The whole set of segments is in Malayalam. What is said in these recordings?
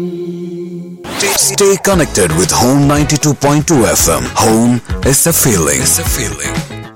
Stay connected with Home 92.2 FM. Home is a feeling. It's a feeling.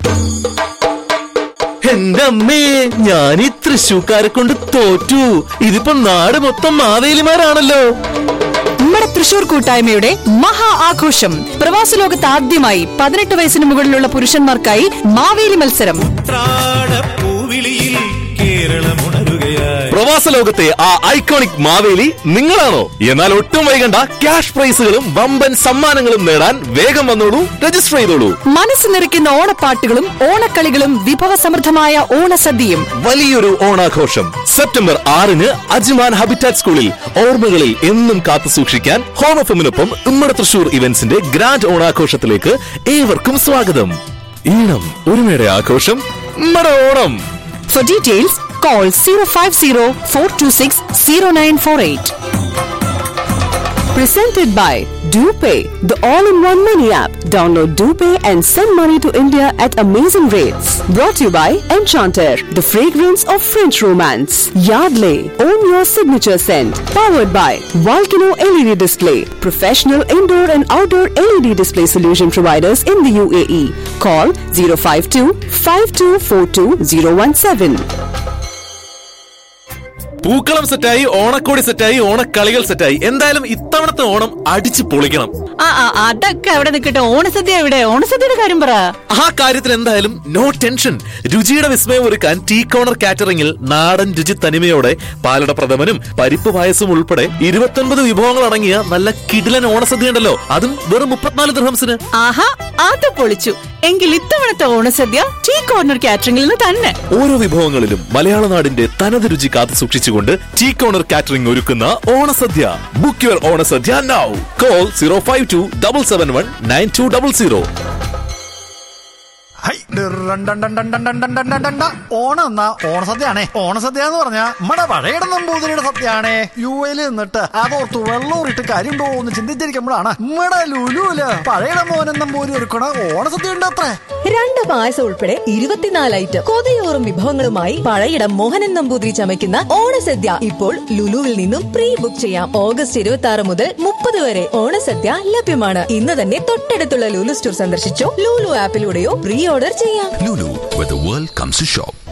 എന്റെ അമ്മേ ഞാൻ ഈ തൃശ്ശൂക്കാരെ കൊണ്ട് തോറ്റു ഇതിപ്പോ നാട് മൊത്തം മാവേലിമാരാണല്ലോ നമ്മുടെ തൃശൂർ കൂട്ടായ്മയുടെ മഹാ ആഘോഷം പ്രവാസ ലോകത്ത് ആദ്യമായി പതിനെട്ട് വയസ്സിന് മുകളിലുള്ള പുരുഷന്മാർക്കായി മാവേലി മത്സരം ത്രാടപ്പൂവിളിയിൽ കേരളമുണരുകയായി പ്രവാസ ലോകത്തെ ആ ഐക്കോണിക് മാവേലി നിങ്ങളാണോ എന്നാൽ ഒട്ടും വൈകണ്ട ക്യാഷ് പ്രൈസുകളും വമ്പൻ സമ്മാനങ്ങളും നേടാൻ വേഗം വന്നോളൂ രജിസ്റ്റർ ചെയ്തോളൂ മനസ്സ് നിറയ്ക്കുന്ന ഓണപ്പാട്ടുകളും ഓണക്കളികളും വിഭവസമൃദ്ധമായ ഓണസദ്യയും വലിയൊരു ഓണാഘോഷം സെപ്റ്റംബർ ആറിന് അജ്മാൻ ഹാബിറ്റാറ്റ് സ്കൂളിൽ ഓർമ്മകളിൽ എന്നും കാത്തു സൂക്ഷിക്കാൻ ഹോം എഫിനൊപ്പം ഉമ്മട തൃശൂർ ഇവന്റ്സിന്റെ ഗ്രാൻഡ് ഓണാഘോഷത്തിലേക്ക് ഏവർക്കും സ്വാഗതം ഈണം ഒരുമയുടെ ആഘോഷം ഉമ്മടെ Onam for details call zero five zero four two six zero nine four eight Presented by DuPay, the all-in-one money app. Download DuPay and send money to India at amazing rates. Brought to you by Enchanter, the fragrance of French romance. Yardley, own your signature scent. Powered by Volcano LED Display, professional indoor and outdoor LED display solution providers in the UAE. Call 052 5242 017. പൂക്കളം സെറ്റായി ഓണക്കോടി സെറ്റായി ഓണക്കളികൾ സെറ്റായി എന്തായാലും ഇത്തവണത്തെ ഓണം അടിച്ചു പൊളിക്കണം ആ ആ, അതൊക്കെ അവിടെ നിൽക്കട്ടെ ഓണസദ്യ എവിടെ ഓണസദ്യയുടെ കാര്യം പറ ആ കാര്യത്തിൽ എന്തായാലും നോ ടെൻഷൻ രുചിയുടെ വിസ്മയം ഒരുക്കാൻ ടീ കോണർ കാറ്ററിംഗിൽ നാടൻ രുചി തനിമയോടെ പാലട പ്രഥമനും പരിപ്പ് പായസം ഉൾപ്പെടെ ഇരുപത്തൊൻപത് വിഭവങ്ങൾ അടങ്ങിയ നല്ല കിടിലൻ ഓണസദ്യ ഉണ്ടല്ലോ അതും വെറും മുപ്പത്തിനാല് ദൃഹംസിന് ആഹാ അത് പൊളിച്ചു എങ്കിൽ ഇത്തവണത്തെ ഓണസദ്യ ടീ കോർണർ കാറ്ററിംഗിൽ നിന്ന് തന്നെ ഓരോ വിഭവങ്ങളിലും മലയാള നാടിന്റെ തനത് രുചി കാത്തു സൂക്ഷിച്ചുകൊണ്ട് ടീ കോണർ കാറ്ററിംഗ് ഒരുക്കുന്ന ഓണസദ്യ ബുക്ക് യുവർ ഓണസദ്യ now call zero five two double seven one nine two double zero hi, ഡിറണ്ടണ്ടണ്ടണ്ടണ്ടണ്ടണ്ടണ്ടണ്ട. ഓണം എന്നാ ഓണസദ്യയാണേ ഓണസദ്യ എന്ന് പറഞ്ഞാ നമ്മടെ പഴയുടെ നമ്പൂതിരിയുടെ സദ്യയാണേ യു എയിൽ നിന്നിട്ട് അതോർത്ത് വെള്ളൂറിട്ട് കാര്യമുണ്ടോ എന്ന് ചിന്തിച്ചിരിക്കുമ്പോഴാണ് നമ്മടെ ലുലുല് പഴയുടെ മോനൻ നമ്പൂരി ഒരുക്കണ ഓണസദ്യ ഉണ്ട് അത്രേ രണ്ട് പായസം ഉൾപ്പെടെ ഇരുപത്തിനാല് ഐറ്റം കൊതിയോറും വിഭവങ്ങളുമായി പഴയിടം മോഹനൻ നമ്പൂതിരി ചമയ്ക്കുന്ന ഓണസദ്യ ഇപ്പോൾ ലുലുവിൽ നിന്നും പ്രീ ബുക്ക് ചെയ്യാം ഓഗസ്റ്റ് ഇരുപത്തി ആറ് മുതൽ മുപ്പത് വരെ ഓണസദ്യ ലഭ്യമാണ് ഇന്ന് തന്നെ തൊട്ടടുത്തുള്ള ലുലു സ്റ്റോർ സന്ദർശിച്ചോ ലുലു ആപ്പിലൂടെയോ പ്രീ ഓർഡർ ചെയ്യാം Lulu, where the world comes to shop.